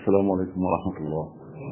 السلام عليكم ورحمة الله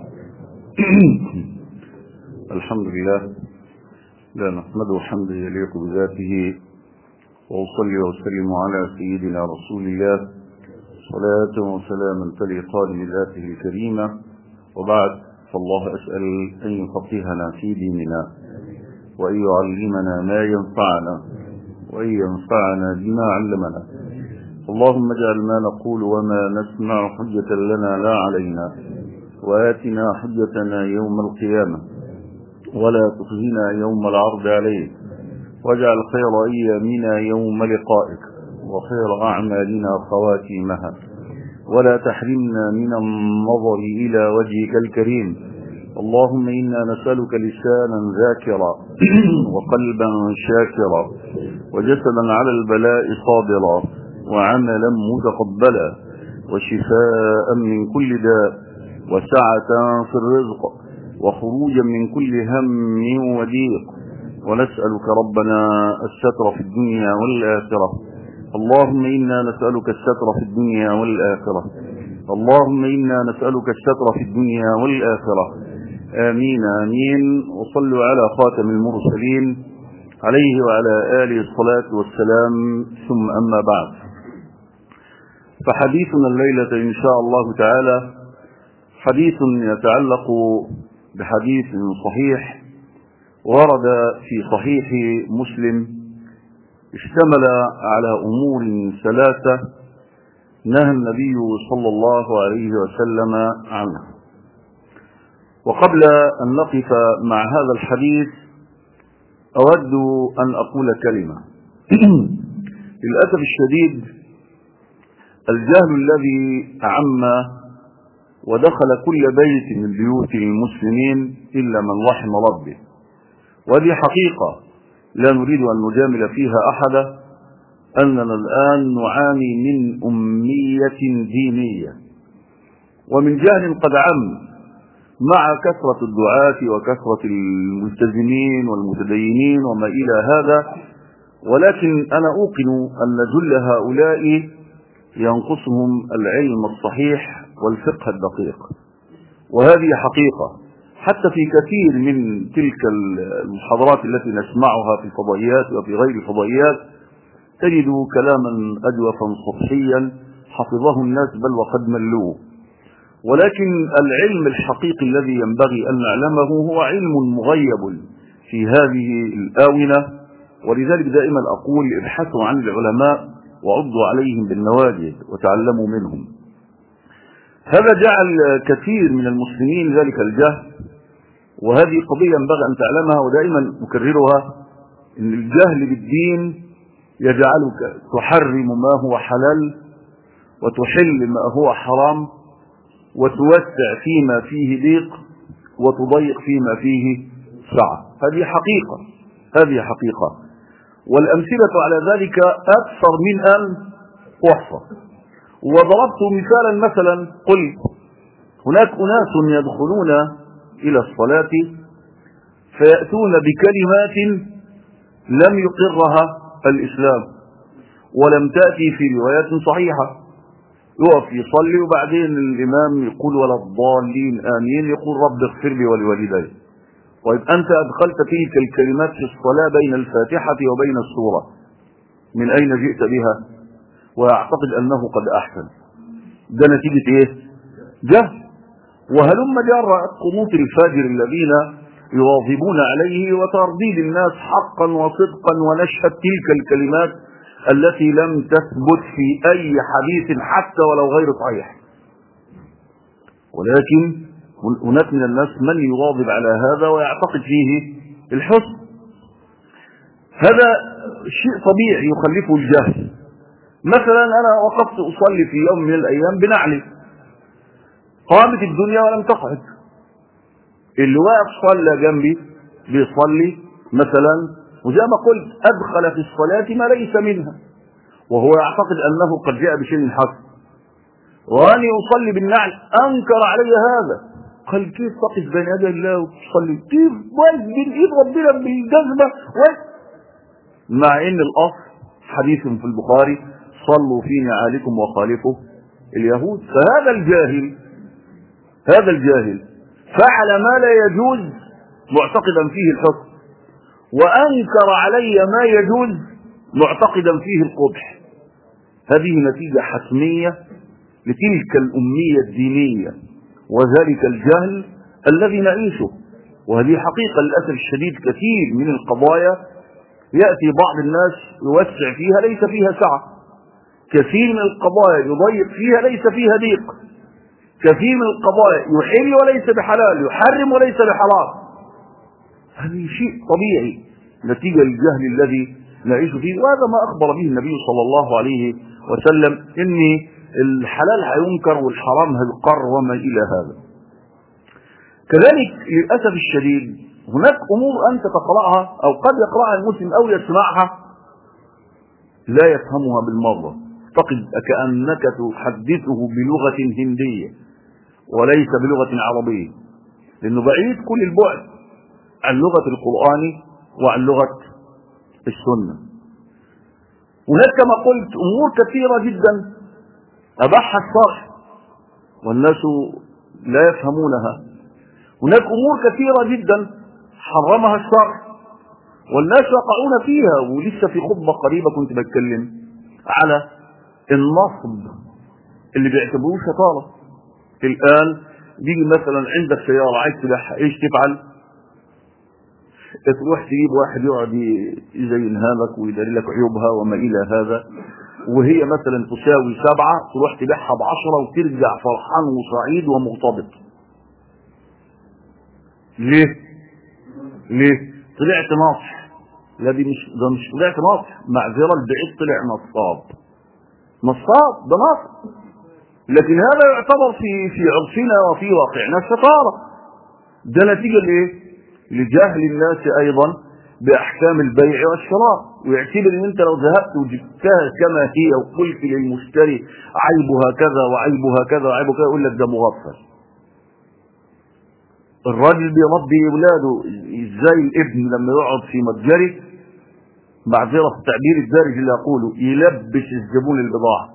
الحمد لله لا نحمده حمدا يليق بذاته وأصلي وأسلم على سيدنا رسول الله صلاة وسلاما تليقان بذاته الكريمة وبعد فالله أسأل أن يفقهنا في ديننا وأن يعلمنا ما ينفعنا وأن ينفعنا بما علمنا اللهم اجعل ما نقول وما نسمع حجة لنا لا علينا وآتنا حجتنا يوم القيامة ولا تخزنا يوم العرض عليك واجعل خير أيامنا يوم لقائك وخير أعمالنا خواتيمها ولا تحرمنا من النظر إلى وجهك الكريم اللهم إنا نسألك لسانا ذاكرا وقلبا شاكرا وجسدا على البلاء صابرا وعملا متقبلا وشفاء من كل داء وسعة في الرزق وخروجا من كل هم وضيق ونسألك ربنا الستر في الدنيا والآخرة اللهم إنا نسألك الستر في الدنيا والآخرة اللهم إنا نسألك الستر في الدنيا والآخرة آمين آمين وصلوا على خاتم المرسلين عليه وعلى آله الصلاة والسلام ثم أما بعد فحديثنا الليلة إن شاء الله تعالى حديث يتعلق بحديث صحيح ورد في صحيح مسلم اشتمل على أمور ثلاثة نهى النبي صلى الله عليه وسلم عنها وقبل أن نقف مع هذا الحديث أود أن أقول كلمة للأسف الشديد الجهل الذي أعم ودخل كل بيت من بيوت المسلمين إلا من رحم ربه وهذه حقيقة لا نريد أن نجامل فيها أحدا أننا الآن نعاني من أمية دينية ومن جهل قد عم مع كثرة الدعاة وكثرة الملتزمين والمتدينين وما إلى هذا ولكن أنا أوقن أن جل هؤلاء ينقصهم العلم الصحيح والفقه الدقيق وهذه حقيقة حتى في كثير من تلك المحاضرات التي نسمعها في الفضائيات وفي غير الفضائيات تجد كلاما أجوفا سطحيا حفظه الناس بل وقد ملوه ولكن العلم الحقيقي الذي ينبغي أن نعلمه هو علم مغيب في هذه الآونة ولذلك دائما أقول ابحثوا عن العلماء وعضوا عليهم بالنواجذ وتعلموا منهم هذا جعل كثير من المسلمين ذلك الجهل وهذه قضية ينبغي أن تعلمها ودائما أكررها أن الجهل بالدين يجعلك تحرم ما هو حلال وتحل ما هو حرام وتوسع فيما فيه ضيق وتضيق فيما فيه سعة هذه حقيقة هذه حقيقة والأمثلة على ذلك أكثر من أن أحصى وضربت مثالا مثلا قل هناك أناس يدخلون إلى الصلاة فيأتون بكلمات لم يقرها الإسلام ولم تأتي في روايات صحيحة يقف يصلي وبعدين الإمام يقول ولا الضالين آمين يقول رب اغفر لي ولوالدي طيب أنت أدخلت تلك الكلمات في الصلاة بين الفاتحة وبين السورة من أين جئت بها وأعتقد أنه قد أحسن ده نتيجة إيه جهل وهلم جرى قنوط الفاجر الذين يواظبون عليه وترديد الناس حقا وصدقا ونشهد تلك الكلمات التي لم تثبت في أي حديث حتى ولو غير صحيح ولكن هناك من الناس من يواظب على هذا ويعتقد فيه الحسن هذا شيء طبيعي يخلفه الجهل مثلا أنا وقفت أصلي في يوم من الأيام بنعلي قامت الدنيا ولم تقعد اللي واقف صلى جنبي بيصلي مثلا وزي ما قلت أدخل في الصلاة ما ليس منها وهو يعتقد أنه قد جاء بشيء حسن وأني أصلي بالنعل أنكر علي هذا قال كيف تقف بين يدي الله وتصلي كيف بين ايد ربنا بالجذبة مع ان الاصل حديث في البخاري صلوا في نعالكم وخالفوا اليهود فهذا الجاهل هذا الجاهل فعل ما لا يجوز معتقدا فيه الحكم وأنكر علي ما يجوز معتقدا فيه القبح هذه نتيجة حتمية لتلك الأمية الدينية وذلك الجهل الذي نعيشه وهذه حقيقة للأسف الشديد كثير من القضايا يأتي بعض الناس يوسع فيها ليس فيها سعة كثير من القضايا يضيق فيها ليس فيها ضيق كثير من القضايا يحل وليس بحلال يحرم وليس بحرام هذا شيء طبيعي نتيجة للجهل الذي نعيش فيه وهذا ما أخبر به النبي صلى الله عليه وسلم إن الحلال هينكر والحرام هيقر وما إلى هذا كذلك للأسف الشديد هناك أمور أنت تقرأها أو قد يقرأها المسلم أو يسمعها لا يفهمها بالمرة فقد كأنك تحدثه بلغة هندية وليس بلغة عربية لأنه بعيد كل البعد عن لغة القرآن وعن لغة السنة هناك كما قلت أمور كثيرة جدا أباحها الشرع والناس لا يفهمونها هناك أمور كثيرة جدا حرمها الشرع والناس يقعون فيها ولسه في خطبة قريبة كنت بتكلم على النصب اللي بيعتبروه شطارة الآن بيجي مثلا عندك سيارة عايز تبيعها ايش تفعل؟ تروح تجيب واحد يقعد يزينها لك ويداري لك عيوبها وما إلى هذا وهي مثلا تساوي سبعة تروح تبيعها بعشرة وترجع فرحان وسعيد ومغتبط ليه؟ ليه؟ طلعت ناصح لا دي مش ده مش طلعت ناصح معذرة البعيد طلع نصاب نصاب ده نصب لكن هذا يعتبر في في عرفنا وفي واقعنا شطارة ده نتيجة لايه؟ لجهل الناس ايضا باحكام البيع والشراء ويعتبر ان انت لو ذهبت وجبتها كما هي وقلت للمشتري عيبها كذا وعيبها كذا وعيبها كذا يقول لك ده مغفل الراجل بيربي اولاده ازاي الابن لما يقعد في متجره معذره في التعبير الدارج اللي اقوله يلبس الزبون البضاعه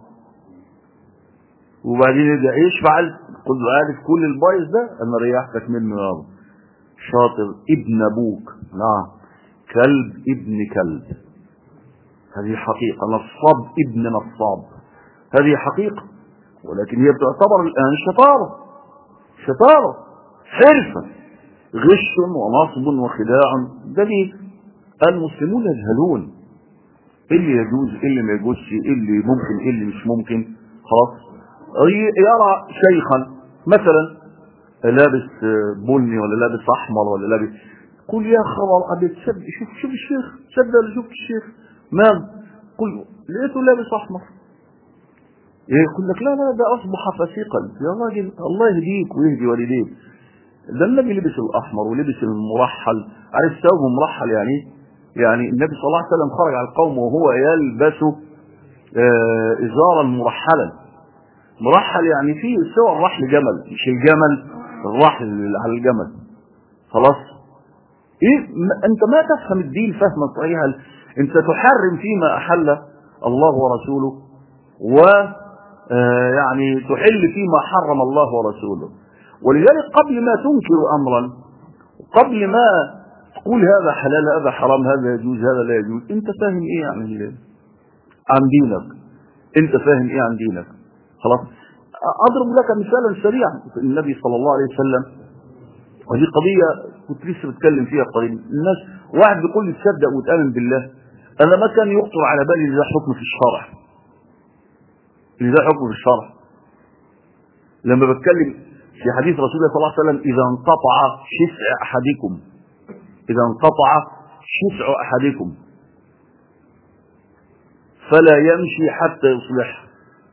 وبعدين يرجع ايش فعلت؟ قل له عارف كل البايظ ده انا ريحتك منه يابا شاطر ابن ابوك نعم كلب ابن كلب هذه حقيقة نصاب ابن نصاب هذه حقيقة ولكن هي بتعتبر الآن شطارة شطارة حرفة غش ونصب وخداع دليل المسلمون يجهلون ايه اللي يجوز ايه اللي ما يجوزش ايه اللي ممكن ايه اللي مش ممكن خلاص يرى شيخا مثلا لابس بني ولا لابس احمر ولا لابس قل يا خبر ابي تصدق شوف شوف الشيخ تصدق ولا شوف الشيخ مام قل لقيته لابس احمر يقول لك لا لا ده اصبح فسيقا يا راجل الله يهديك ويهدي والديك ده النبي لبس الاحمر ولبس المرحل عارف ثوب مرحل يعني يعني النبي صلى الله عليه وسلم خرج على القوم وهو يلبس آه ازارا مرحلا مرحل يعني فيه سوى الرحل جمل مش الجمل الرحل اللي على الجمل خلاص ايه انت ما تفهم الدين فهما صحيحا انت تحرم فيما احل الله ورسوله و يعني تحل فيما حرم الله ورسوله ولذلك قبل ما تنكر امرا قبل ما تقول هذا حلال هذا حرام هذا يجوز هذا لا يجوز انت فاهم ايه عن عن دينك انت فاهم ايه عن دينك خلاص اضرب لك مثالا سريعا النبي صلى الله عليه وسلم ودي قضية كنت لسه بتكلم فيها قريب الناس واحد بيقول لي تصدق وتآمن بالله انا ما كان يخطر على بالي ان ده حكم في الشرع ان ده حكم في الشرع لما بتكلم في حديث رسول الله صلى الله عليه وسلم اذا انقطع شفع احدكم اذا انقطع شفع احدكم فلا يمشي حتى يصلحه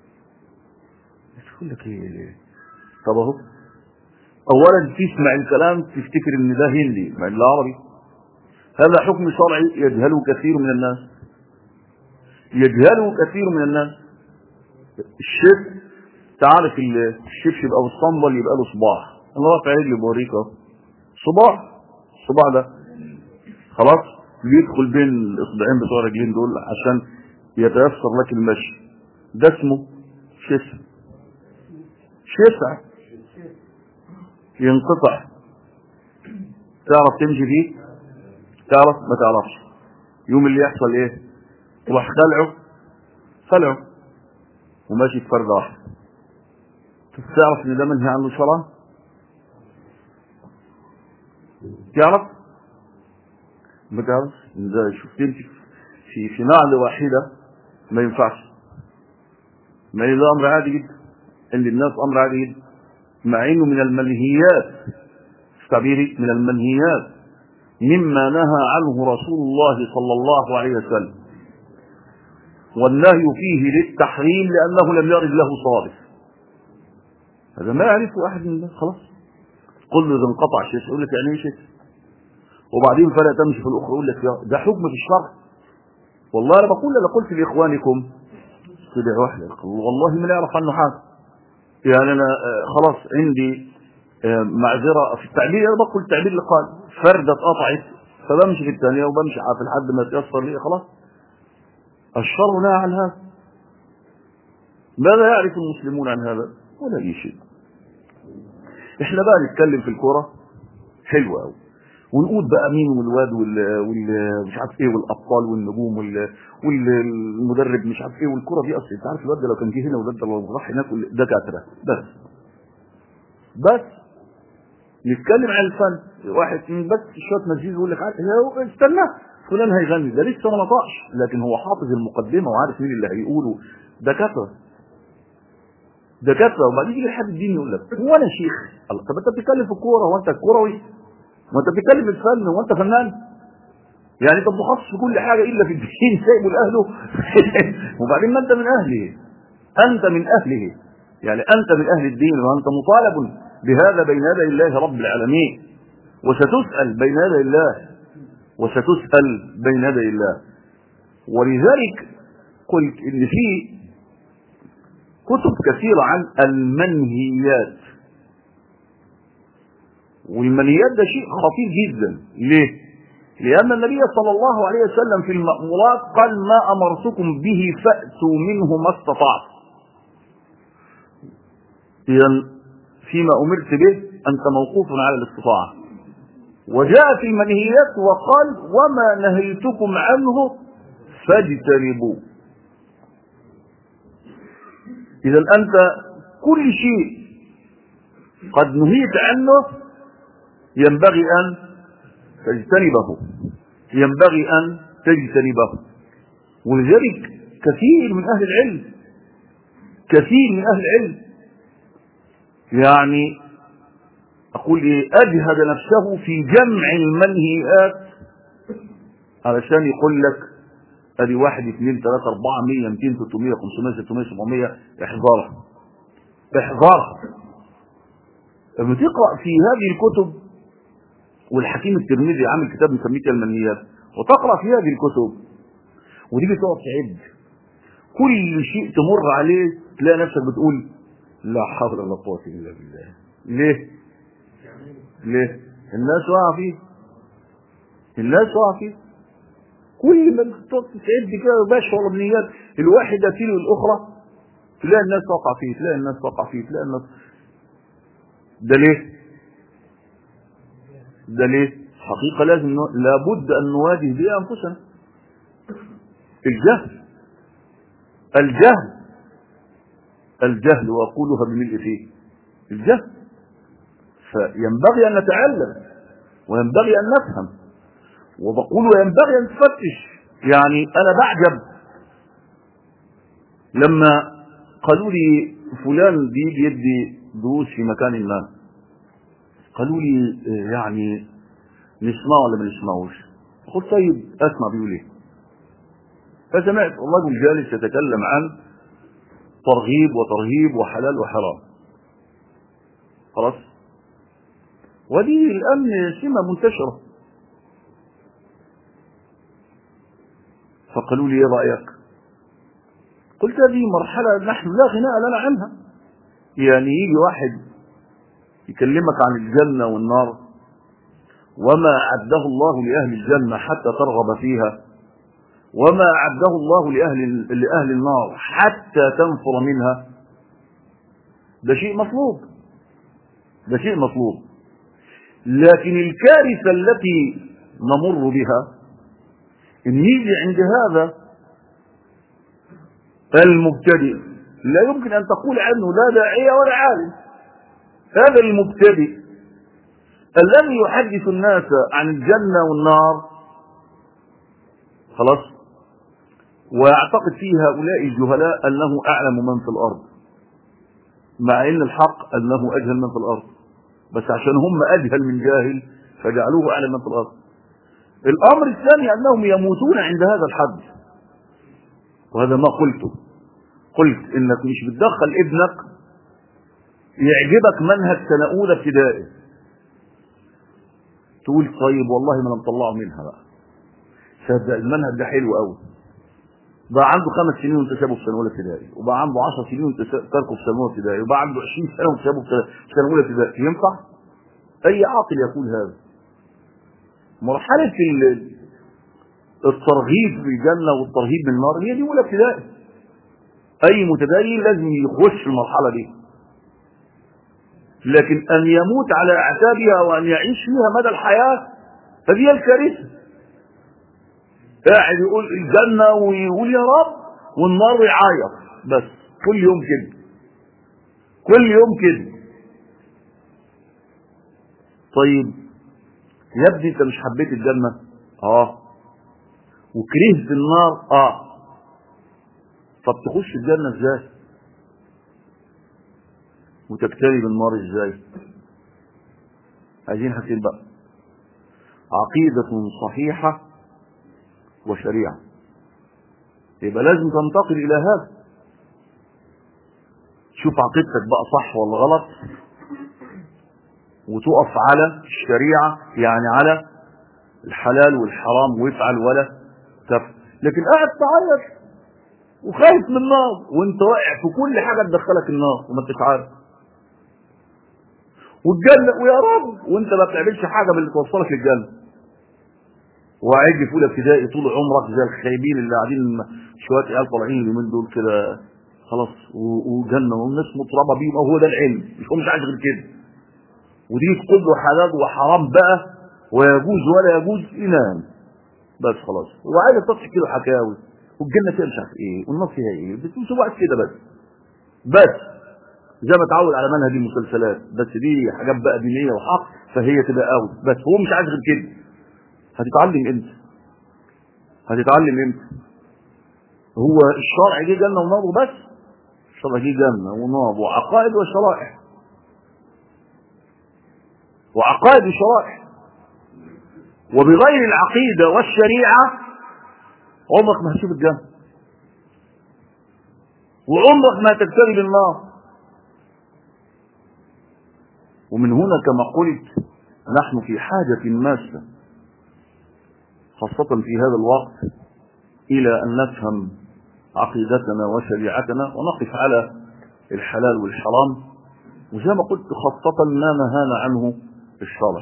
تقول لك ايه طب اهو اولا تسمع الكلام تفتكر ان ده هندي مع انه عربي هذا حكم شرعي يجهله كثير من الناس يجهله كثير من الناس الشيف تعرف الشبشب او الصنبل يبقى له صباع انا رافع رجلي بوريك اهو صباع الصباع ده خلاص بيدخل بين الاصبعين بتوع الرجلين دول عشان يتيسر لك المشي ده اسمه شسع شسع ينقطع تعرف تمشي فيه تعرف ما تعرفش يوم اللي يحصل ايه تروح خلعه خلعه وماشي في فرده واحده تعرف ان ده منهي عنه شرعا تعرف ما تعرفش إن ده شوف تمشي في في نعل واحده ما ينفعش ما ده امر عادي جدا عند الناس امر عادي جدا مع انه من المنهيات تعبيري من المنهيات مما نهى عنه رسول الله صلى الله عليه وسلم والنهي فيه للتحريم لانه لم يرد له صارف هذا ما يعرفه احد من الناس خلاص قل له اذا انقطع شيء يقول لك يعني ايه شيء وبعدين فلا تمشي في الاخرى يقول لك ده حكم في الشرع والله انا بقول انا قلت لاخوانكم طلع واحد والله ما نعرف عنه حاجه يعني انا خلاص عندي معذره في التعبير انا بقول التعبير اللي قال فرده اتقطعت فبمشي في الثانيه وبمشي في لحد ما تيسر لي خلاص الشر نهى عن هذا ماذا يعرف المسلمون عن هذا ولا اي شيء احنا بقى نتكلم في الكوره حلوه قوي ونقول بقى مين والواد وال مش عارف ايه والابطال والنجوم وال والمدرب مش عارف ايه والكره دي اصل انت عارف الواد ده لو كان جه هنا والواد ده لو راح هناك دكاتره بس بس نتكلم عن الفن واحد بس شويه مزيد يقول لك استنى فلان هيغني ده لسه ما نطقش لكن هو حافظ المقدمه وعارف مين اللي هيقوله دكاتره دكاتره وبعدين يجي حد الدين يقول لك هو انا شيخ طب انت بتتكلم في الكوره هو انت كروي ما انت بتتكلم في الفن هو انت فنان يعني انت متخصص في كل حاجه الا في الدين سايبه لاهله وبعدين ما انت من اهله انت من اهله يعني انت من اهل الدين وانت مطالب بهذا بين يدي الله رب العالمين وستسال بين يدي الله وستسال بين يدي الله ولذلك قلت ان في كتب كثيره عن المنهيات والمنهيات ده شيء خطير جدا ليه لأن النبي صلى الله عليه وسلم في المأمورات قال ما أمرتكم به فأتوا منه ما استطعت إذا فيما أمرت به أنت موقوف على الاستطاعة وجاء في المنهيات وقال وما نهيتكم عنه فاجتنبوه إذا أنت كل شيء قد نهيت عنه ينبغي أن تجتنبه ينبغي أن تجتنبه ولذلك كثير من أهل العلم كثير من أهل العلم يعني أقول إيه أجهد نفسه في جمع المنهيات علشان يقول لك ادي واحد اثنين ثلاثة أربعة مية ميتين ستمية خمسمية ستمية سبعمية احذرها احذرها لما تقرأ في هذه الكتب والحكيم الترمذي عامل كتاب مسميه المنهيات وتقرا في هذه الكتب وتيجي تقعد تعد كل شيء تمر عليه تلاقي نفسك بتقول لا حول ولا قوه الا بالله ليه ليه الناس واقعه فيه الناس واقعه فيه كل ما تقعد تعد كده باش ولا بنيات الواحده تلو الاخرى تلاقي الناس واقعه فيه تلاقي الناس واقعه فيه تلاقي الناس ده ليه ده ليه حقيقة لازم نو... لابد أن نواجه بها أنفسنا الجهل الجهل الجهل وأقولها بملء فيه الجهل فينبغي أن نتعلم وينبغي أن نفهم وبقول وينبغي أن تفتش يعني أنا بعجب لما قالوا لي فلان بيجي يدي دروس في مكان ما قالوا لي يعني نسمعه ولا ما نسمعوش قلت طيب اسمع بيقول ايه فسمعت الرجل جالس يتكلم عن ترغيب وترهيب وحلال وحرام خلاص ودي الان سمه منتشره فقالوا لي ايه رايك قلت هذه مرحله نحن لا غناء لنا عنها يعني يجي واحد يكلمك عن الجنة والنار وما أعده الله لأهل الجنة حتى ترغب فيها وما أعده الله لأهل, لأهل النار حتى تنفر منها ده شيء مطلوب ده شيء مطلوب لكن الكارثة التي نمر بها ان يجي عند هذا المبتدئ لا يمكن ان تقول عنه لا داعية ولا عالم هذا المبتدئ الذي يحدث الناس عن الجنة والنار خلاص ويعتقد في هؤلاء الجهلاء انه اعلم من في الارض مع ان الحق انه اجهل من في الارض بس عشان هم اجهل من جاهل فجعلوه اعلم من في الارض الامر الثاني انهم يموتون عند هذا الحد وهذا ما قلته قلت انك مش بتدخل ابنك يعجبك منهج سنه اولى ابتدائي تقول طيب والله ما انا مطلعه منها بقى صدق المنهج ده حلو قوي بقى عنده خمس سنين وانت سابه في سنه اولى ابتدائي وبقى عنده 10 سنين وانت تركه في سنه اولى ابتدائي وبقى عنده 20 سنه وانت سابه في سنه اولى ابتدائي ينفع؟ اي عاقل يقول هذا مرحله الترغيب في الجنه والترهيب من النار هي دي اولى ابتدائي اي متدين لازم يخش المرحله دي لكن ان يموت على اعتابها وان يعيش فيها مدى الحياه فدي الكارثه قاعد يقول الجنة ويقول يا رب والنار يعيط بس كل يوم كده كل يوم كده طيب يا ابني انت مش حبيت الجنة اه وكرهت النار اه طب تخش الجنة ازاي وتجتنب النار ازاي عايزين حاجتين بقى عقيدة صحيحة وشريعة يبقى لازم تنتقل إلى هذا شوف عقيدتك بقى صح ولا غلط وتقف على الشريعة يعني على الحلال والحرام وافعل ولا تفعل لكن قاعد تعيط وخايف من النار وانت واقع في كل حاجة تدخلك النار وما انتش عارف والجنة ويا رب وانت ما بتعملش حاجة من اللي توصلك للجنة وقاعد في اولى ابتدائي طول عمرك زي الخايبين اللي قاعدين شويه عيال طالعين اليومين دول كده خلاص وجنه والناس مطربه بيهم وهو ده العلم مش هو مش عايز غير كده ودي تقول له حلال وحرام بقى ويجوز ولا يجوز ينام بس خلاص وعايز تضحك كده حكاوي والجنه فيها مش عارف ايه والنار فيها ايه بتمشي واحد كده بس بس زي ما اتعود على منهج المسلسلات بس دي حاجات بقى دينيه وحق فهي تبقى قوي بس هو مش عايز غير كده هتتعلم امتى هتتعلم امتى هو الشرع جه جنه ونار وبس الشرع جه جنه ونار وعقائد وشرائع وعقائد وشرائع وبغير العقيده والشريعه عمرك ما هتشوف الجنه وعمرك ما هتجتنب النار ومن هنا كما قلت نحن في حاجه ماسه خاصة في هذا الوقت إلى أن نفهم عقيدتنا وشريعتنا ونقف على الحلال والحرام وزي ما قلت خاصة ما نهانا عنه الشرع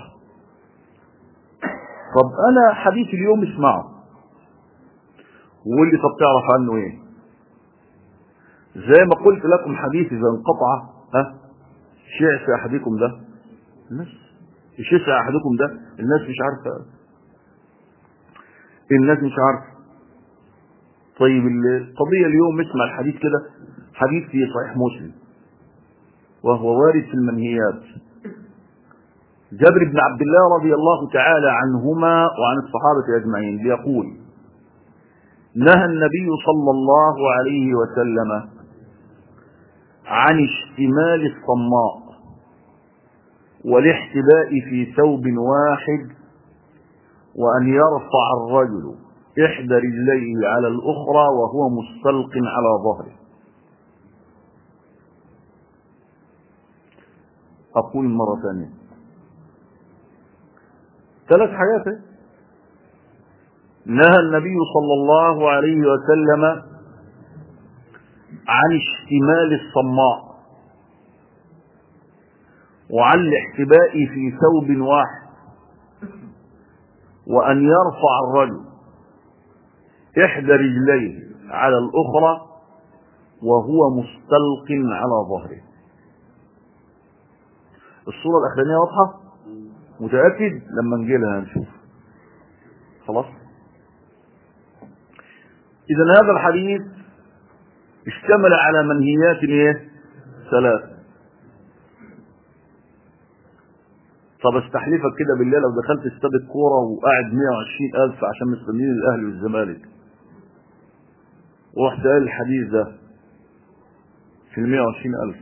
طب أنا حديث اليوم اسمعه واللي طب تعرف عنه ايه زي ما قلت لكم حديث إذا انقطع ها شعث أحدكم ده الناس شعث أحدكم ده الناس مش عارفة الناس مش عارفه طيب القضية اليوم اسمع الحديث كده حديث في صحيح مسلم وهو وارد في المنهيات جابر بن عبد الله رضي الله تعالى عنهما وعن الصحابة أجمعين بيقول نهى النبي صلى الله عليه وسلم عن اشتمال الصماء والاحتباء في ثوب واحد وأن يرفع الرجل إحدى رجليه على الأخرى وهو مستلق على ظهره أقول مرة ثانية ثلاث حاجات نهى النبي صلى الله عليه وسلم عن اشتمال الصماء وعن الاحتباء في ثوب واحد وأن يرفع الرجل إحدى رجليه على الأخرى وهو مستلق على ظهره الصورة الأخرانية واضحة متأكد لما نجي لها نشوف خلاص إذا هذا الحديث اشتمل على منهيات ايه ثلاث طب استحلفك كده بالله لو دخلت استاد الكوره وقاعد 120 ألف عشان مستنيين الأهلي والزمالك ورحت قال الحديث ده في ال 120 ألف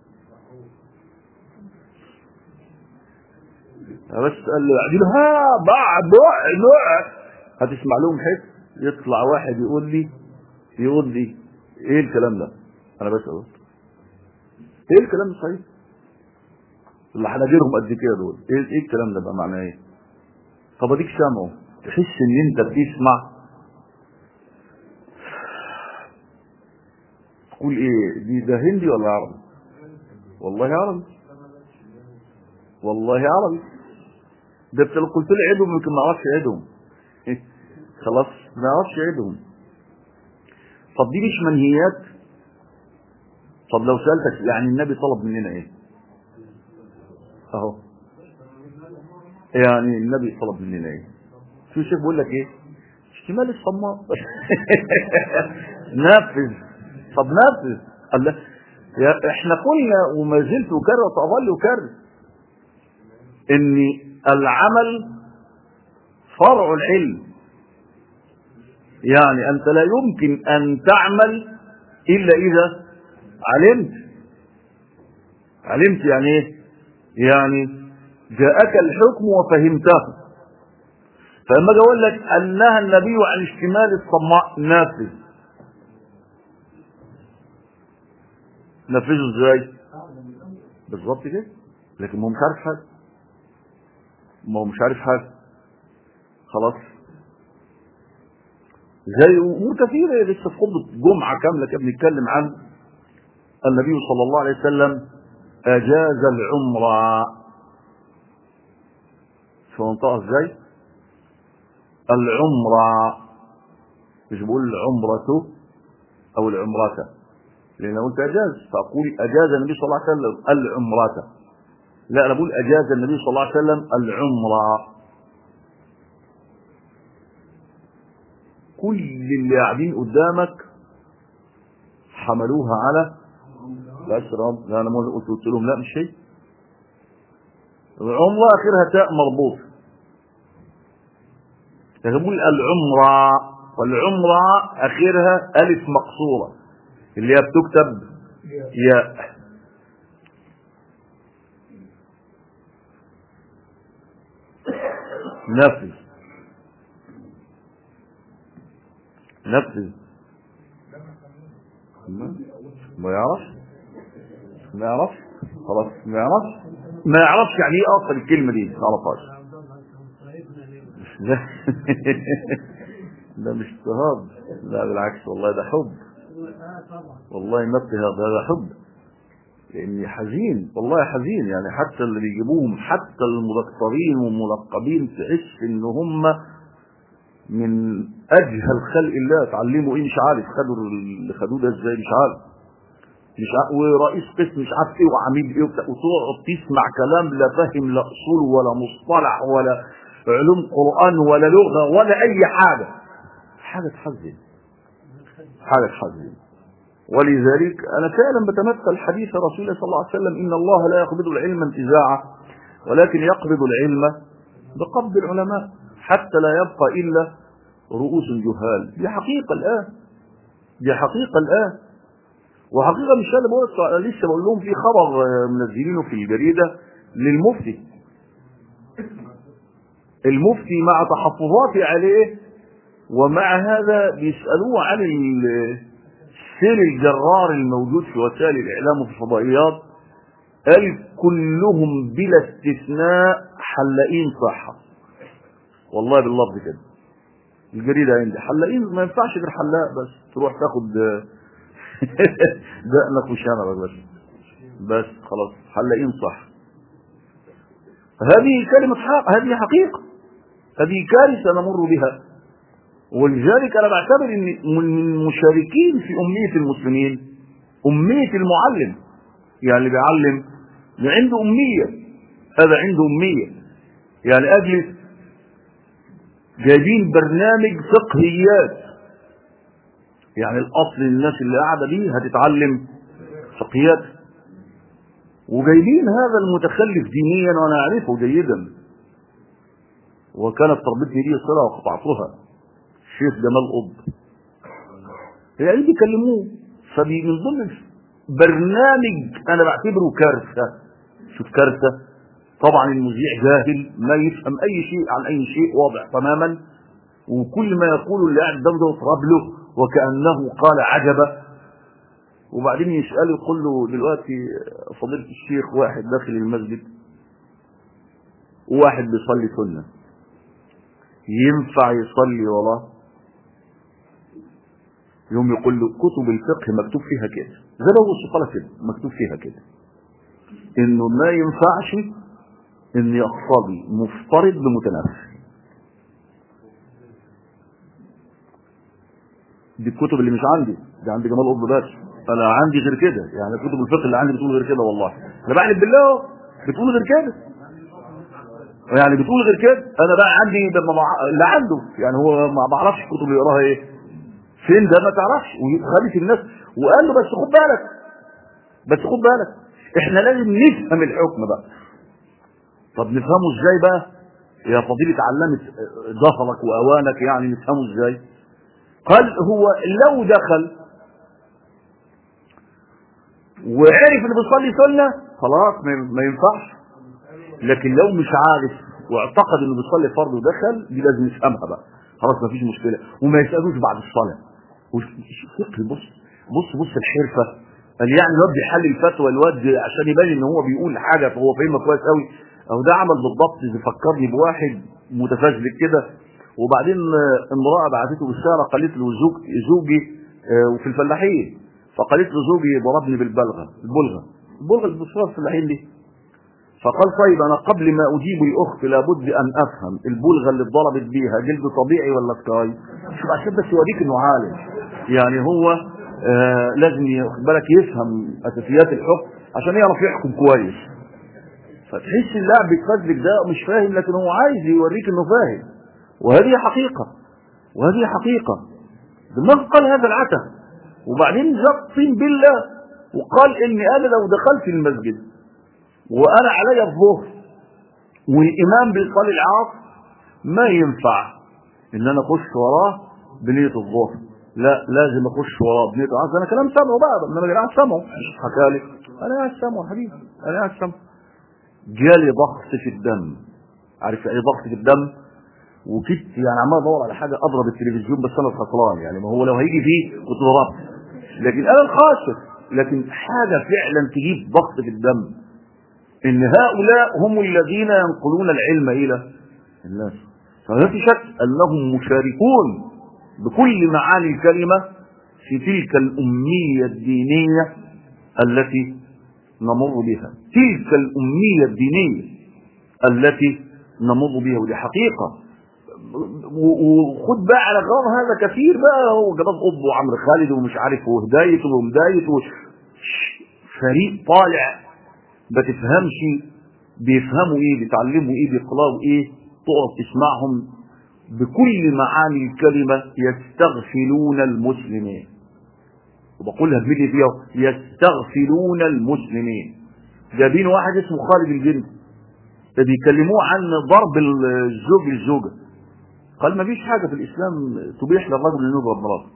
بس قال له قاعدين ها بعد نوع هتسمع لهم حس يطلع واحد يقول لي يقول لي ايه الكلام ده انا بسأل ايه الكلام الصحيح اللي حناجرهم قد كده دول ايه ايه الكلام ده بقى معناه ايه طب اديك سامعه تحس ان انت بتسمع تقول ايه دي ده هندي ولا عربي والله عربي والله عربي ده انت لو قلت لي عيدهم يمكن ما اعرفش عيدهم خلاص ما اعرفش عيدهم طب دي مش منهيات طب لو سألتك يعني النبي طلب مننا ايه اهو يعني النبي طلب مننا ايه شو الشيخ بيقول لك ايه اشتمال الصماء نفذ طب نفذ الله يا احنا قلنا وما زلت اكرر وتظل اكرر ان العمل فرع العلم يعني انت لا يمكن ان تعمل الا اذا علمت علمت يعني ايه يعني جاءك الحكم وفهمته فلما اجي اقول لك انهى النبي عن اشتمال الصماء نافذ نفذه ازاي بالظبط كده لكن ما هو مش عارف حاجه ما هو مش عارف حاجه خلاص زي امور كثيره لسه في خطبه جمعه كامله كده بنتكلم عن النبي صلى الله عليه وسلم اجاز العمره شو منطقه ازاي العمره مش بقول العمرة او العمرة لان قلت اجاز فاقول اجاز النبي صلى الله عليه وسلم العمرة لا انا بقول اجاز النبي صلى الله عليه وسلم العمره كل اللي قاعدين قدامك حملوها على الأشرام لا أنا ما قلت قلت لهم لا مش شيء العمرة آخرها تاء مربوط يقول العمرة والعمرة آخرها ألف مقصورة اللي هي بتكتب ياء نفذ نفذ ما يعرفش ما يعرفش خلاص ما يعرفش ما يعرفش يعني ايه اصل الكلمه دي ما يعرفهاش لا ده مش اضطهاد لا بالعكس والله ده حب والله ما اضطهاد هذا حب لاني حزين والله حزين يعني حتى اللي بيجيبوهم حتى المدكتورين والملقبين تحس ان هم من اجهل خلق الله اتعلموا ايه مش عارف خدوا اللي خدوه ده ازاي مش عارف مش عارف ورئيس قسم مش عارف ايه وعميد ايه وتقعد تسمع كلام لا فاهم لا اصول ولا مصطلح ولا علوم قران ولا لغه ولا اي حاجه حاجه تحزن حاجه تحزن ولذلك انا فعلا بتمثل حديث رسول الله صلى الله عليه وسلم ان الله لا يقبض العلم انتزاعا ولكن يقبض العلم بقبض العلماء حتى لا يبقى الا رؤوس جهال دي حقيقه الان دي حقيقه الان وحقيقه مش انا بقول لسه بقول لهم في خبر منزلينه في الجريده للمفتي المفتي مع تحفظاتي عليه ومع هذا بيسالوه عن السيل الجرار الموجود في وسائل الاعلام وفي الفضائيات قال كلهم بلا استثناء حلاقين صحه والله باللفظ كده الجريده عندي حلاقين ما ينفعش غير حلاق بس تروح تاخد دقنك وشنبك بس بس خلاص حلاقين صح هذه كلمة حق هذه حقيقة هذه كارثة نمر بها ولذلك أنا بعتبر أن من المشاركين في أمنية المسلمين أمنية المعلم يعني اللي بيعلم عنده أمية هذا عنده أمية يعني اجلس جايبين برنامج فقهيات يعني الاصل الناس اللي قاعده دي هتتعلم فقهيات وجايبين هذا المتخلف دينيا وانا اعرفه جيدا وكانت تربيتني دي صله وقطعتها الشيخ جمال قطب يعني بيكلموه فمن ضمن برنامج انا بعتبره كارثه شوف كارثه طبعا المذيع جاهل ما يفهم اي شيء عن اي شيء واضح تماما وكل ما يقوله اللي قاعد قدامه ده يطرب له وكانه قال عجبا وبعدين يساله يقول له دلوقتي فضيله الشيخ واحد داخل المسجد وواحد بيصلي سنه ينفع يصلي وراه يوم يقول له كتب الفقه مكتوب فيها كده زي ما هو كده مكتوب فيها كده انه ما ينفعش ان يقتضي مفترض بمتنافس دي الكتب اللي مش عندي دي عند جمال قطب بس انا عندي غير كده يعني كتب الفقه اللي عندي بتقول غير كده والله انا بحلف بالله بتقول غير كده يعني بتقول غير كده انا بقى عندي اللي عنده يعني هو ما بعرفش الكتب اللي يقراها ايه فين ده ما تعرفش وخلت الناس وقال له بس خد بالك بس خد بالك احنا لازم نفهم الحكم بقى طب نفهمه ازاي بقى يا فضيلة علمت ظهرك واوانك يعني نفهمه ازاي قال هو لو دخل وعرف انه بيصلي سنه خلاص ما ينفعش لكن لو مش عارف واعتقد انه بيصلي فرض ودخل دي لازم يفهمها بقى خلاص ما فيش مشكله وما يسالوش بعد الصلاه فقه بص بص بص الحرفه قال يعني الواد بيحل الفتوى الواد عشان يبان ان هو بيقول حاجه فهو فاهمها كويس قوي او ده عمل بالضبط بيفكرني بواحد متفزلك كده وبعدين امراه بعثته بالساره قالت له زوج زوجي وفي الفلاحين فقالت له زوجي ضربني بالبلغه البلغه البلغه اللي بتصير الفلاحين دي فقال طيب انا قبل ما اجيب الاخت لابد ان افهم البلغه اللي اتضربت بيها جلد طبيعي ولا سكاي شوف عشان بس يوريك انه عالم يعني هو آه لازم ياخد بالك يفهم اساسيات الحكم عشان يعرف يحكم كويس فتحس اللاعب بيتفزلك ده مش فاهم لكن هو عايز يوريك انه فاهم وهذه حقيقه وهذه حقيقه دماغ قال هذا العته وبعدين زق طين بالله وقال اني انا لو دخلت المسجد وانا علي الظهر والامام بيصلي العصر ما ينفع ان انا اخش وراه بنيه الظهر لا لازم اخش وراه بنيه العصر انا كلام سامعه بقى انما قاعد سامعه مش حكى لي انا قاعد سامعه حبيبي انا قاعد سامعه جالي ضغط في الدم عارف ايه ضغط في الدم وكنت يعني عمال ادور على حاجه اضرب التلفزيون بس انا خسران يعني ما هو لو هيجي فيه كنت ضربت لكن انا الخاسر لكن حاجه فعلا تجيب ضغط في الدم ان هؤلاء هم الذين ينقلون العلم الى الناس فما في شك انهم مشاركون بكل معاني الكلمه في تلك الاميه الدينيه التي نمر بها تلك الاميه الدينيه التي نمر بها ودي حقيقه وخد بقى على غرار هذا كثير بقى هو جمال قطب وعمرو خالد ومش عارف وهدايه ومدايه فريق طالع ما تفهمش بيفهموا ايه بيتعلموا ايه بيقراوا ايه تقعد تسمعهم بكل معاني الكلمة يستغفلون المسلمين وبقولها بملي فيها يستغفلون المسلمين جايبين واحد اسمه خالد الجندي ده بيكلموه عن ضرب الزوج للزوجة قال ما فيش حاجة في الإسلام تبيح للرجل أن يضرب مراته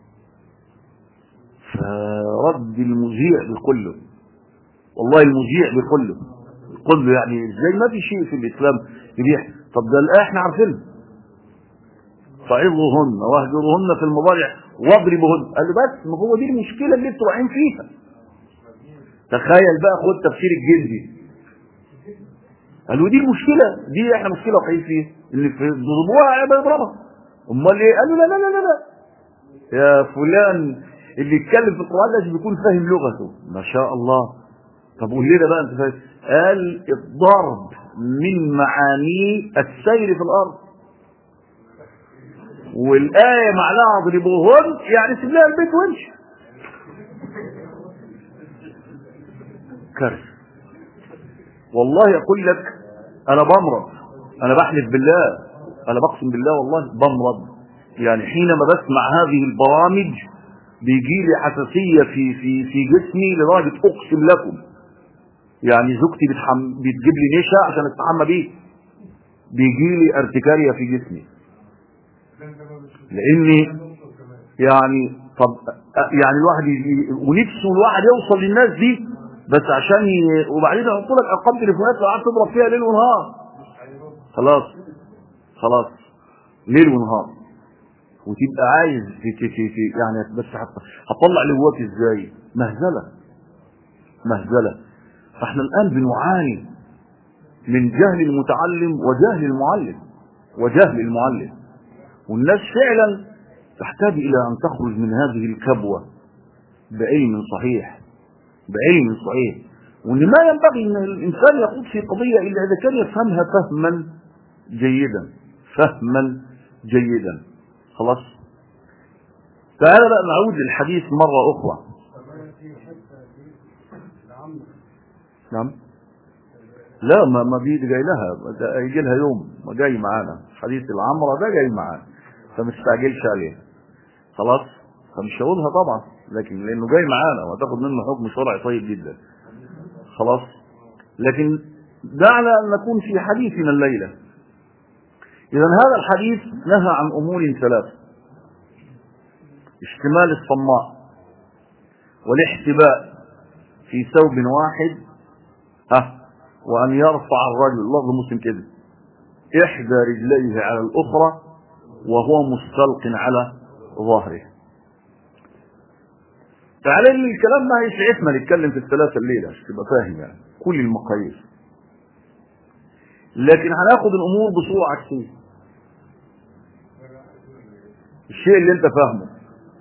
فرد المذيع بيقول له والله المذيع بيقول له بيقول له يعني ازاي ما في شيء في الاسلام يبيح طب ده الايه احنا عارفينها فعظوهن واهجروهن في المضاجع واضربوهن قال له بس ما هو دي المشكله اللي انتوا واقعين فيها تخيل بقى خد تفسير الجندي قال له دي المشكله دي احنا مشكله واقعين فيها اللي ضربوها بيضربها امال ايه قال له لا لا لا لا لا يا فلان اللي يتكلم في القران لازم يكون فاهم لغته ما شاء الله طب قول لنا بقى انت فاهم قال الضرب من معانيه السير في الارض والايه معناها اضربوهن يعني سيب لها البيت وامشي كارثه والله اقول لك انا بمرض انا بحلف بالله انا بقسم بالله والله بمرض يعني حينما بسمع هذه البرامج بيجي لي حساسيه في في في جسمي لدرجه اقسم لكم يعني زوجتي بتحم... بتجيب لي نشا عشان استحمى بيه بيجي لي ارتكاريه في جسمي لاني يعني طب يعني الواحد ي... ونفسه الواحد يوصل للناس دي بس عشان ي... وبعدين يحط لك ارقام تليفونات لو قعدت تضرب فيها ليل ونهار خلاص خلاص ليل ونهار وتبقى عايز في في في, في يعني بس هت- هتطلع اللي جواك ازاي مهزله مهزله فاحنا الان بنعاني من جهل المتعلم وجهل المعلم وجهل المعلم والناس فعلا تحتاج الى ان تخرج من هذه الكبوه بعلم صحيح بعلم صحيح وان ما ينبغي ان الانسان يخوض في قضيه الا اذا كان يفهمها فهما جيدا فهما جيدا خلاص تعالى بقى نعود للحديث مره اخرى نعم لا ما ما بيجي جاي لها ده يجي لها يوم ما جاي معانا حديث العمره ده جاي معانا فما تستعجلش عليه خلاص فمش هقولها طبعا لكن لانه جاي معانا وهتاخد منه حكم شرعي طيب جدا خلاص لكن دعنا ان نكون في حديثنا الليله اذا هذا الحديث نهى عن امور ثلاث اشتمال الصماء والاحتباء في ثوب واحد اه وان يرفع الرجل لفظ مسلم كده احدى رجليه على الاخرى وهو مستلق على ظهره تعالى لي الكلام ما يسعفنا نتكلم في الثلاثة الليلة عشان تبقى فاهم يعني كل المقاييس لكن هناخد الامور بصورة عكسية الشيء اللي انت فاهمه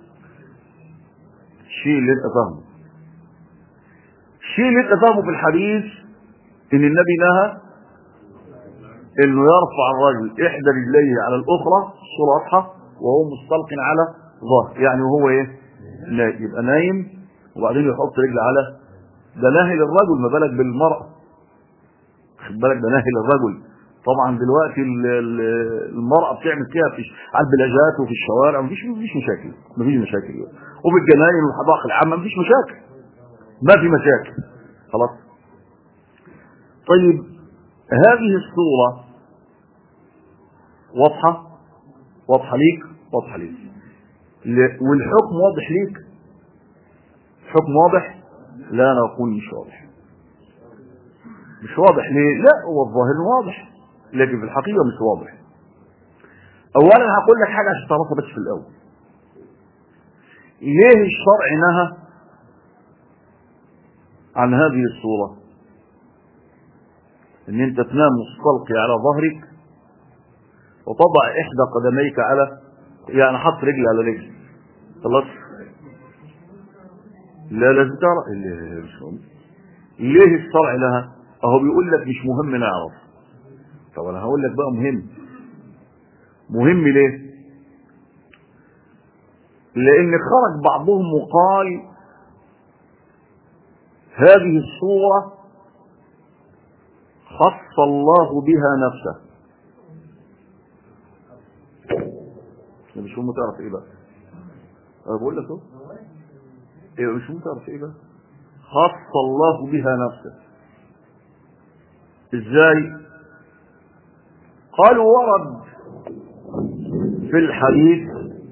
الشيء اللي انت فاهمه الشيء اللي انت فاهمه في الحديث ان النبي نهى انه يرفع الرجل احدى رجليه على الاخرى الصورة واضحة وهو مستلق على ظهر يعني وهو ايه لا يبقى نايم وبعدين يحط رجل على ده نهي للرجل ما بالك بالمرأة خد بالك ده نهي للرجل طبعا دلوقتي ال- ال- المرأة بتعمل كده في على البلاجات وفي الشوارع مفيش مفيش مشاكل مفيش مشاكل وفي الجناين والحدائق العامة مفيش مشاكل ما في مشاكل خلاص طيب هذه الصورة واضحة واضحة ليك واضحة ليك ل- والحكم واضح ليك حكم واضح لا نقول مش واضح مش واضح ليه لا هو الظاهر واضح لكن في الحقيقة مش واضح اولا هقول لك حاجة عشان تعرفها بس في الاول ليه الشرع نهى عن هذه الصورة ان انت تنام مستلقي على ظهرك وتضع احدى قدميك على يعني حط رجل على رجل خلاص لا لازم تعرف اللي- مش مهم. ليه الشرع لها اهو بيقول لك مش مهم نعرف طب انا هقول لك بقى مهم مهم ليه لان خرج بعضهم وقال هذه الصورة خص الله بها نفسه أنا مش مهم تعرف ايه بقى انا بقول لك اهو ايه مش مهم تعرف ايه بقى خص الله بها نفسه ازاي قالوا ورد في الحديث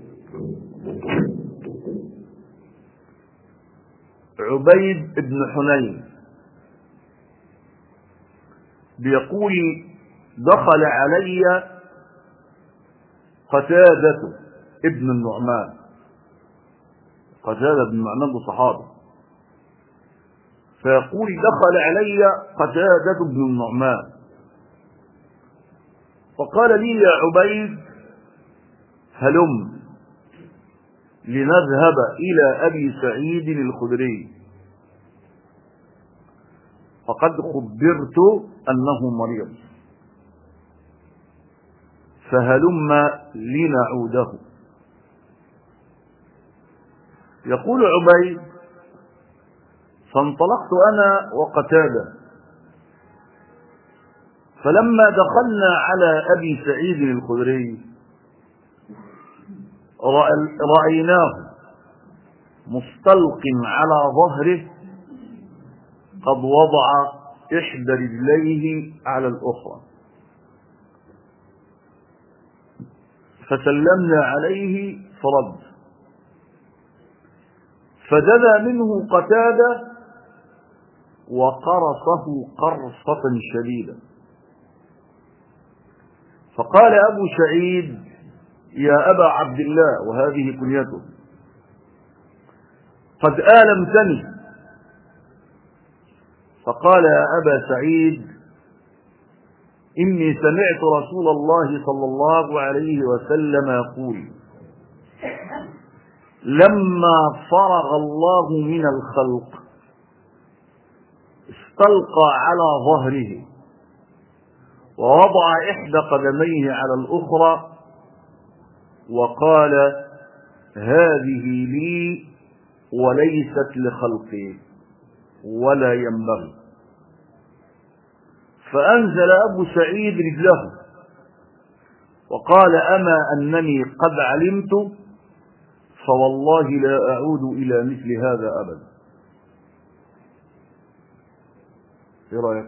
عبيد بن حنين بيقول دخل علي قتادة ابن النعمان قتادة بن النعمان ده صحابي فيقول دخل علي قتادة بن النعمان فقال لي يا عبيد هلم لنذهب إلى أبي سعيد الخدري فقد خبرت أنه مريض فهلم لنعوده يقول عبيد فانطلقت أنا وقتادة فلما دخلنا على أبي سعيد الخدري رأيناه مستلق على ظهره قد وضع إحدى رجليه على الأخرى فسلمنا عليه فرد فدنا منه قتادة وقرصه قرصة شديدة فقال أبو سعيد يا أبا عبد الله وهذه كنيته قد آلمتني فقال يا أبا سعيد إني سمعت رسول الله صلى الله عليه وسلم يقول لما فرغ الله من الخلق استلقى على ظهره ووضع إحدى قدميه على الأخرى وقال هذه لي وليست لخلقي ولا ينبغي فأنزل أبو سعيد رجله وقال أما أنني قد علمت فوالله لا أعود إلى مثل هذا أبدا ايه رأيك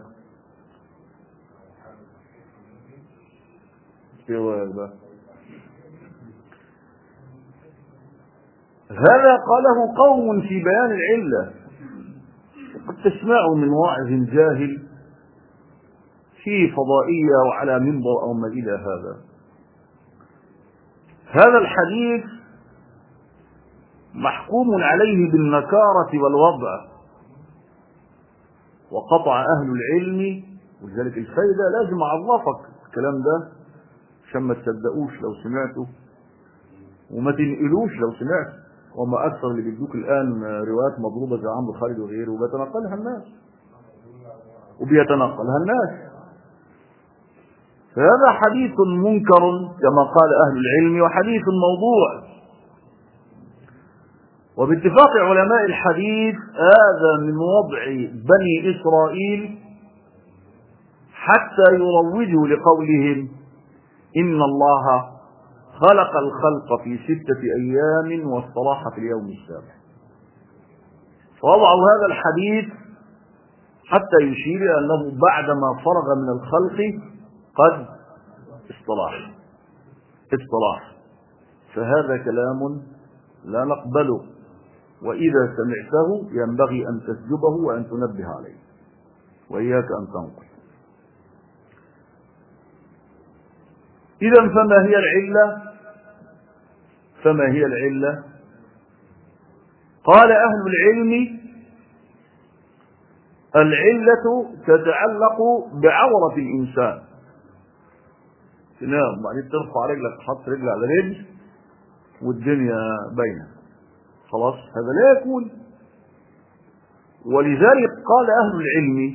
ايه رأيك بقى هذا قاله قوم في بيان العلة قد تسمعوا من واعظ جاهل في فضائية وعلى منبر أو ما إلى هذا هذا الحديث محكوم عليه بالنكارة والوضع وقطع أهل العلم ولذلك الفايدة لازم أعرفك الكلام ده عشان ما تصدقوش لو سمعته وما تنقلوش لو سمعت وما أكثر اللي بيدوك الآن روايات مضروبة زي عمرو خالد وغيره وبيتنقلها الناس وبيتنقلها الناس فهذا حديث منكر كما قال أهل العلم وحديث موضوع وباتفاق علماء الحديث هذا من وضع بني إسرائيل حتى يروجوا لقولهم إن الله خلق الخلق في ستة أيام واستراح في اليوم السابع فوضعوا هذا الحديث حتى يشير أنه بعدما فرغ من الخلق قد استراح استراح فهذا كلام لا نقبله وإذا سمعته ينبغي أن تسجبه وأن تنبه عليه وإياك أن تنقل إذا فما هي العلة فما هي العلة قال أهل العلم العلة تتعلق بعورة الإنسان تنام بعدين ترفع رجلك تحط رجل على رجل والدنيا باينه خلاص هذا لا يكون ولذلك قال أهل العلم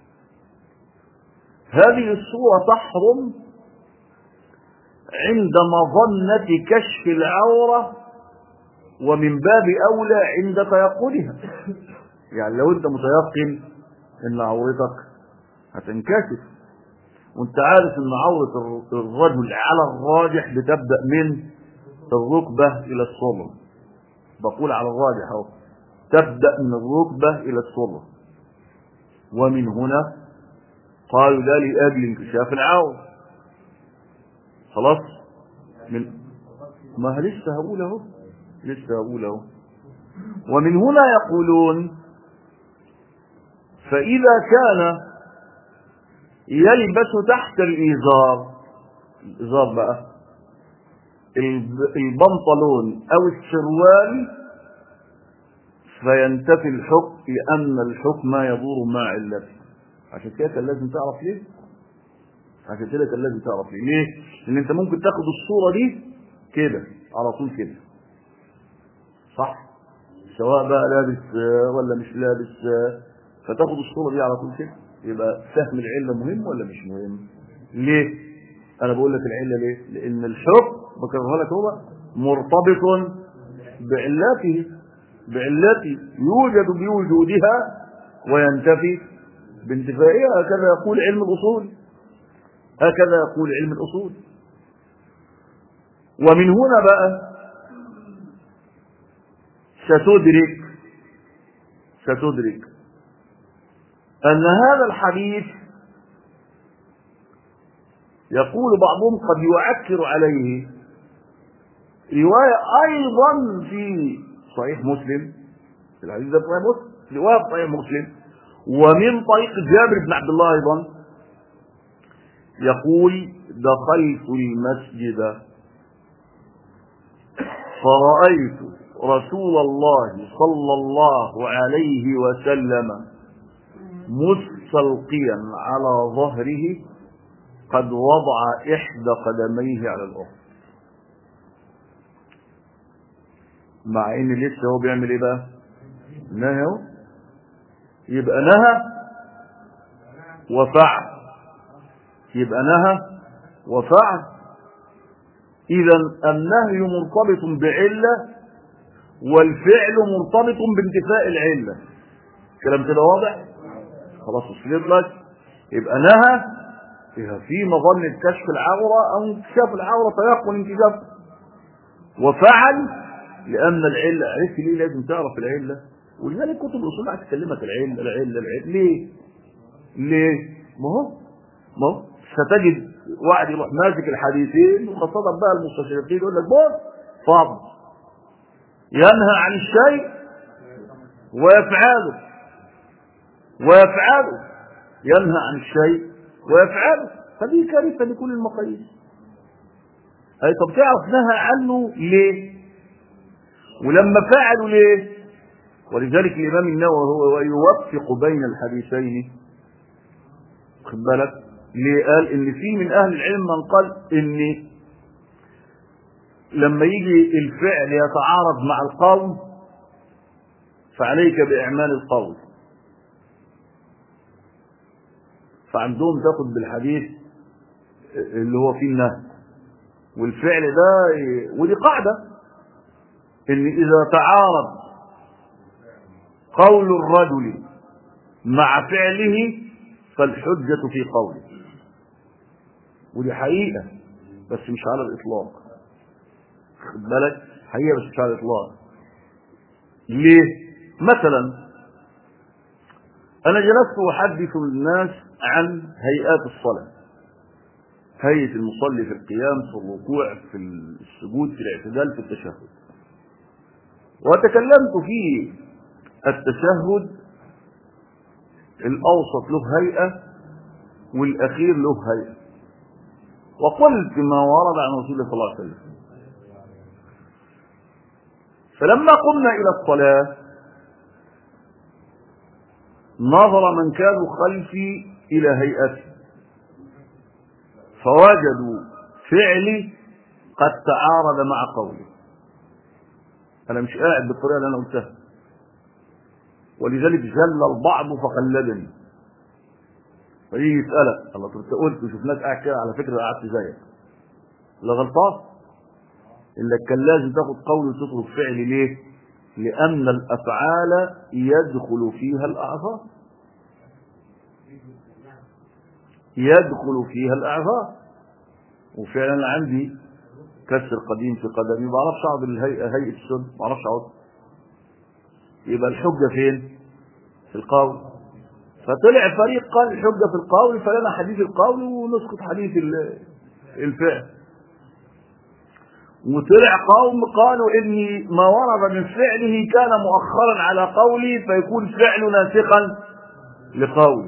هذه الصورة تحرم عند مظنة كشف العورة ومن باب أولى عند تيقنها يعني لو أنت متيقن أن عورتك هتنكشف وانت عارف ان عورة الرجل على الراجح بتبدأ من الركبة إلى الصلب بقول على الراجح اهو تبدأ من الركبة إلى السرة ومن هنا قالوا لا لأجل انكشاف العور خلاص من ما لسه هقول اهو لسه هقول اهو ومن هنا يقولون فإذا كان يلبس تحت الإيزار الإيزار بقى البنطلون او السروال فينتفي الحكم لان الحكم يدور مع علته عشان كده كان لازم تعرف ليه عشان كده كان لازم تعرف ليه ليه لان انت ممكن تاخد الصوره دي كده على طول كده صح سواء بقى لابس ولا مش لابس فتاخد الصوره دي على طول كده يبقى فهم العله مهم ولا مش مهم ليه انا بقول لك العله ليه لان الحكم بكررها لك هو مرتبط بعلته بعلته يوجد بوجودها وينتفي بانتفائها هكذا يقول علم الاصول هكذا يقول علم الأصول ومن هنا بقى ستدرك ستدرك أن هذا الحديث يقول بعضهم قد يعكر عليه رواية أيضا في صحيح مسلم في الحديث ده صحيح مسلم رواية في صحيح مسلم ومن طريق جابر بن عبد الله أيضا يقول دخلت المسجد فرأيت رسول الله صلى الله عليه وسلم مستلقيا على ظهره قد وضع إحدى قدميه على الأرض مع ان لسه هو بيعمل ايه بقى نهى هو يبقى نهى وفعل يبقى نهى وفعل اذا النهي مرتبط بعله والفعل مرتبط بانتفاء العله كلام كده واضح خلاص وصلت لك يبقى نهى فيها في مظنه كشف العوره او انكشاف العوره تيقن انكشافها وفعل لأن العلة عرفت ليه لازم تعرف العلة ولذلك كتب الأصول هتكلمك العلة العلة العلة ليه؟ ليه؟ ما هو ما هو ستجد واحد يروح ماسك الحديثين وخاصة بقى المستشرقين يقول لك بص فضل ينهى عن الشيء ويفعله ويفعله ينهى عن الشيء ويفعله فدي كارثة لكل المقاييس أي طب تعرف نهى عنه ليه؟ ولما فعلوا ليه ولذلك الإمام النووي هو يوفق بين الحديثين خد بالك ليه قال ان في من اهل العلم من قال ان لما يجي الفعل يتعارض مع القول فعليك باعمال القول فعندهم تاخد بالحديث اللي هو فيه النهي والفعل ده ودي قاعده ان اذا تعارض قول الرجل مع فعله فالحجة في قوله ودي حقيقة بس مش على الإطلاق خد بالك حقيقة بس مش على الإطلاق ليه؟ مثلا أنا جلست أحدث الناس عن هيئات الصلاة هيئة المصلي في القيام في الركوع في السجود في الاعتدال في التشهد وتكلمت في التشهد الأوسط له هيئة والأخير له هيئة وقلت ما ورد عن رسول الله صلى الله عليه وسلم فلما قمنا إلى الصلاة نظر من كانوا خلفي إلى هيئتي فوجدوا فعلي قد تعارض مع قولي أنا مش قاعد بالطريقة اللي أنا قلتها ولذلك جل البعض فقلدني فيجي يسألك الله طب انت قلت وشفناك قاعد كده على فكرة قعدت زيك لا غلطان إلا كان لازم تاخد قول وتترك فعل ليه؟ لأن الأفعال يدخل فيها الأعذار يدخل فيها الأعذار وفعلا عندي كسر قديم في قدمي ما اعرفش اقعد الهيئه هيئه السن ما اعرفش اقعد يبقى الحجه فين في القول فطلع فريق قال الحجه في القول فلنا حديث القول ونسقط حديث الفعل وطلع قوم قالوا ان ما ورد من فعله كان مؤخرا على قولي فيكون فعل ناسخا لقولي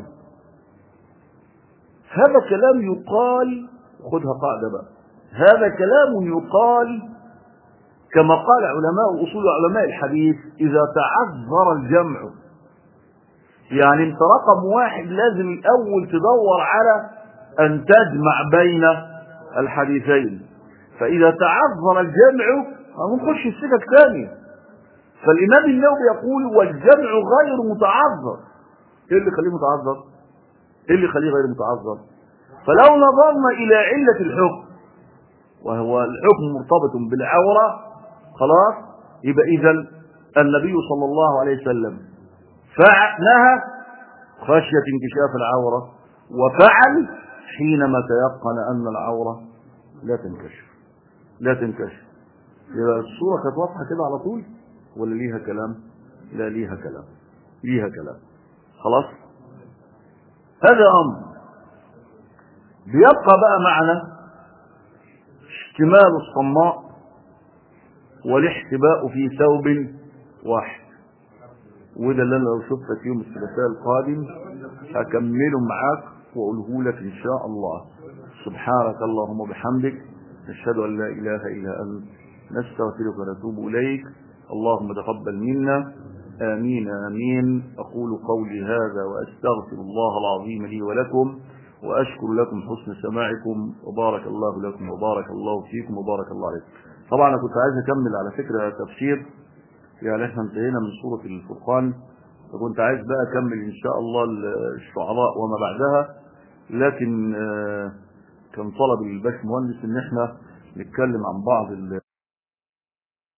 هذا كلام يقال خدها قاعده بقى هذا كلام يقال كما قال علماء اصول علماء الحديث اذا تعذر الجمع يعني انت رقم واحد لازم الاول تدور على ان تجمع بين الحديثين فاذا تعذر الجمع هنخش السكك ثانيه فالامام النووي يقول والجمع غير متعذر ايه اللي يخليه متعذر ايه اللي يخليه غير متعذر فلو نظرنا الى عله الحكم وهو الحكم مرتبط بالعورة خلاص يبقى إذا النبي صلى الله عليه وسلم فعل نهى خشية انكشاف العورة وفعل حينما تيقن أن العورة لا تنكشف لا تنكشف يبقى الصورة كانت واضحة كده على طول ولا ليها كلام لا ليها كلام ليها كلام خلاص هذا أمر بيبقى بقى معنا اشتمال الصماء والاحتباء في ثوب واحد وده اللي انا لو شفتك يوم الثلاثاء القادم هكمله معاك واقوله لك ان شاء الله سبحانك اللهم وبحمدك نشهد ان لا اله الا انت نستغفرك ونتوب اليك اللهم تقبل منا امين امين اقول قولي هذا واستغفر الله العظيم لي ولكم واشكر لكم حسن سماعكم وبارك الله لكم وبارك الله فيكم وبارك الله عليكم طبعا انا كنت عايز اكمل على فكره تفسير يعني احنا انتهينا من سوره الفرقان فكنت عايز بقى اكمل ان شاء الله الشعراء وما بعدها لكن كان طلب الباشمهندس ان احنا نتكلم عن بعض